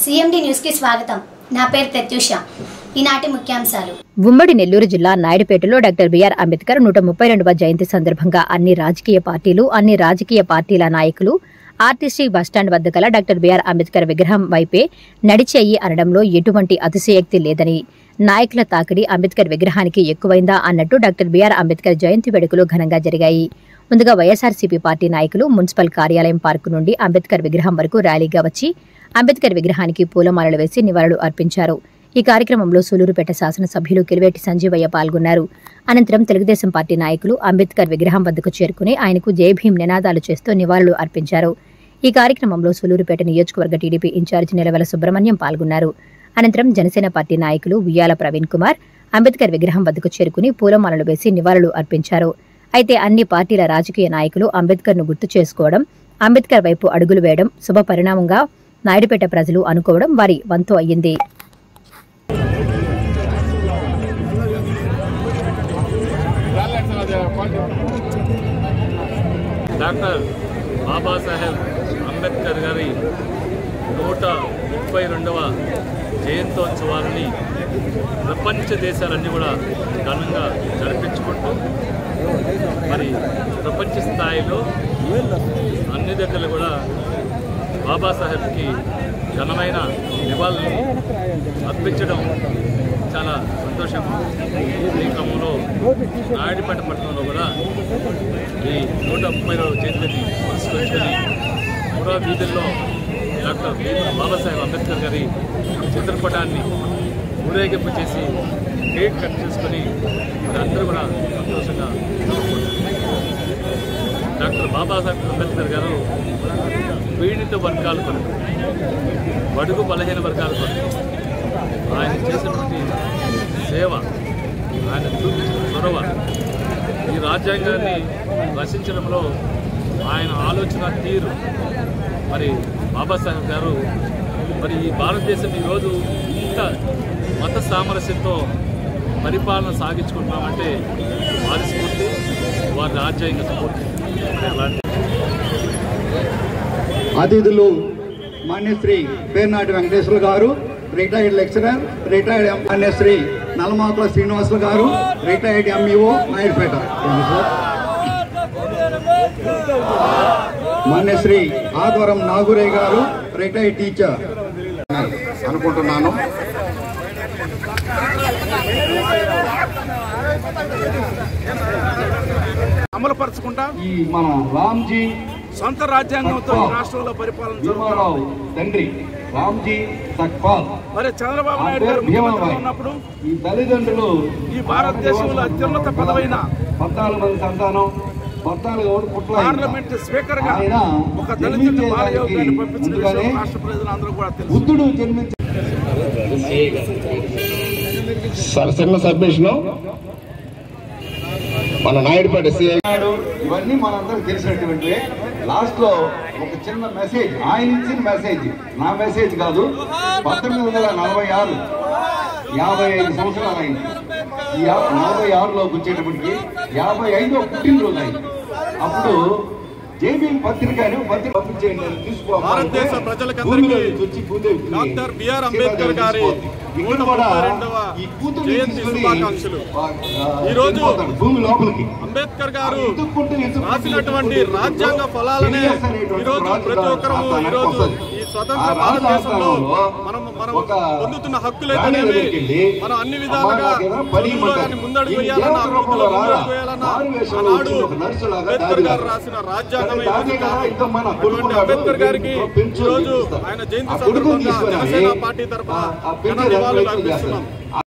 CMD న్యూస్కి స్వాగతం నా పేరు ప్రత్యూష ఈనాటి ముఖ్యాంశాలు ఉమ్మడి నెల్లూరు జిల్లా నాయుడుపేటలో డాక్టర్ బిఆర్ అంబేద్కర్ నూట ముప్పై రెండవ జయంతి సందర్భంగా అన్ని రాజకీయ పార్టీలు అన్ని రాజకీయ పార్టీల నాయకులు ఆర్టీసీ బస్టాండ్ వద్ద గల డాక్టర్ బిఆర్ అంబేద్కర్ విగ్రహం వైపే నడిచేయి అనడంలో ఎటువంటి అతిశయక్తి లేదని నాయకుల తాకిడి అంబేద్కర్ విగ్రహానికి ఎక్కువైందా అన్నట్టు డాక్టర్ బిఆర్ అంబేద్కర్ జయంతి వేడుకలు ఘనంగా జరిగాయి ముందుగా వైఎస్ఆర్సీపీ పార్టీ నాయకులు మున్సిపల్ కార్యాలయం పార్కు నుండి అంబేద్కర్ విగ్రహం వరకు ర్యాలీగా వచ్చి అంబేద్కర్ విగ్రహానికి పూలమాలలు వేసి నివాళులు అర్పించారు ఈ కార్యక్రమంలో సూలూరుపేట శాసనసభ్యులు కిరివేటి సంజీవయ్య పాల్గొన్నారు అనంతరం తెలుగుదేశం పార్టీ నాయకులు అంబేద్కర్ విగ్రహం వద్దకు చేరుకుని ఆయనకు జై భీం నినాదాలు చేస్తూ నివాళులు అర్పించారు ఈ కార్యక్రమంలో సూలూరుపేట నియోజకవర్గ టీడీపీ ఇన్ఛార్జి నిలవెల సుబ్రహ్మణ్యం పాల్గొన్నారు అనంతరం జనసేన పార్టీ నాయకులు ఉయ్యాల ప్రవీణ్ కుమార్ అంబేద్కర్ విగ్రహం వద్దకు చేరుకుని పూలమాలలు వేసి నివాళులు అర్పించారు అయితే అన్ని పార్టీల రాజకీయ నాయకులు అంబేద్కర్ను గుర్తు చేసుకోవడం అంబేద్కర్ వైపు అడుగులు వేయడం శుభ పరిణామంగా నాయుడుపేట ప్రజలు అనుకోవడం వారి వంతు అయ్యింది డాక్టర్ బాబాసాహెబ్ అంబేద్కర్ గారి నూట ముప్పై రెండవ జయంతోత్సవాలని ప్రపంచ దేశాలన్నీ కూడా ఘనంగా జరిపించుకుంటూ మరి ప్రపంచ స్థాయిలో అన్ని దగ్గరలు కూడా బాబాసాహెబ్కి ఘనమైన నివాళులు అర్పించడం చాలా సంతోషం ఈ క్రమంలో నాయుడుపేట పట్టణంలో కూడా ఈ నూట ముప్పై జయంతిని పురస్కరించుకొని మూడో వీధుల్లో డాక్టర్ బాబాసాహెబ్ అంబేద్కర్ గారి చిత్రపటాన్ని ఊరేగింపు చేసి కేక్ కట్ చేసుకొని మరి అందరూ కూడా సంతోషంగా జరుపుకుంటారు డాక్టర్ బాబాసాహెబ్ అంబేద్కర్ గారు పీడిత వర్గాల కొరకు బడుగు బలహీన వర్గాల కొరకు ఆయన చేసినటువంటి సేవ ఆయన చూపించిన చొరవ ఈ రాజ్యాంగాన్ని రచించడంలో ఆయన ఆలోచన తీరు మరి బాబాసాహెబ్ గారు మరి ఈ భారతదేశం ఈరోజు ఇంత మత సామరస్యంతో పరిపాలన సాగించుకుంటున్నామంటే వారి స్ఫూర్తి వారి రాజ్యాంగ స్ఫూర్తి మరి అలాంటి అతిథులు మాన్యశ్రీ పేర్నాటి వెంకటేశ్వర గారు రిటైర్డ్ లెక్చరర్ రిటైర్డ్ మాన్యశ్రీ నల్లమాకుల శ్రీనివాసులు గారు రిటైర్డ్ ఎంఈఓ నాయుడుపేట మాన్యశ్రీ ఆధ్వరం నాగురే గారు రిటైర్డ్ టీచర్ అనుకుంటున్నాను అమలుపరచకుండా ఈ మన రామ్జీ సొంత రాజ్యాంగంతో ఈ రాష్ట్రంలో పరిపాలన జరుగుతుంది భీమారావు తండ్రి రామ్జీ సక్పాల్ మరి చంద్రబాబు ఆ నాయుడు పేరు గారు ముఖ్యమంత్రిగా భీమాబాయ్. ఉన్నప్పుడు ఈ తల్లిదండ్రులు ఈ భారతదేశంలో అత్యున్నత పదవైన పద్నాలుగు మంది సంతానం పద్నాలుగు ఓటు పుట్ల పార్లమెంట్ స్పీకర్ గా ఆయన ఒక దళితుడిని జన్మించేదానికి బాలయోగాన్ని పంపించిన ముందుగానే విషయం రాష్ట్ర ప్రజలందరూ కూడా తెలుసు బుద్ధుడు జన్మించ చిన్న సబ్మిషన్ మన నాయుడుపేట సిఐ ఇవన్నీ మనందరికి తెలిసినటువంటి లాస్ట్ లో ఒక చిన్న మెసేజ్ ఆయన ఇచ్చిన మెసేజ్ నా మెసేజ్ కాదు పంతొమ్మిది వందల నలభై ఆరు యాభై ఐదు సంవత్సరాలు అయింది ఈ యా- నలభై ఆరులోకి వచ్చేటప్పటికి యాభై ఐదో పుట్టినరోజు అయింది అప్పుడు జేబీ పత్రిక అని పత్రిక పంపించేయండి అని తీసుకోవాలి. భారతదేశ ప్రజలకందరికీ భూమిలో నుంచి వచ్చి భూదేవికి డాక్టర్ బిఆర్ అంబేద్కర్ గారి ఇక్కడ కూడా 132వ ఈ కూతుర్ని జయంతి తీసుకొని, శుభాకాంక్షలు. ఆ, ఈ రోజు వెళ్ళిపోతాడు భూమి లోపలికి అంబేద్కర్ గారు ఎత్తుక్కుంటూ, ఎత్తుక్కుంటూ, రాసినటువంటి ఎత్తుక్కుంటూ, రాజ్యాంగ ఫలాలనే తెలియస్ అనేటువంటి ఈ రోజు రాజు ప్రతి ఒక్కరూ ఆ ఈ రోజు వస్తది. ఈ స్వతంత్ర ఆ రాజు భారతదేశంలో ఆస్థానంలో మనం మనం ఒక పొందుతున్న రాణి హక్కులైతేనేమి దగ్గరికి వెళ్ళి, మనం అన్ని అమ్మా విధాలుగా నాకేదో పని చదువులో ఇమ్మంటారు. కానీ ముందడుగు ఈ వేయాలన్నా దేవత రూపంలో అభివృద్ధిలో రారా? ముందడుగు వేయాలన్నా మారు వేషంలో ఆనాడు వచ్చిన ఒక నర్సులాగా అంబేద్కర్ గారు దారి రాసిన రాజ్యాంగం కానీ దాన్ని కదా ఇంత మన అటువంటి కొడుకున్నాడు, అంబేద్కర్ గారికి పెంచు ఈ రోజు చూపిస్తారు. ఆయన జయంతి ఆ కొడుకుని సందర్భంగా తీసుకొని జనసేన పార్టీ తరఫున ఆ- ఆ ఘన పెంచే నివాళులు దాన్ని అర్పిస్తున్నాం చేస్తారు.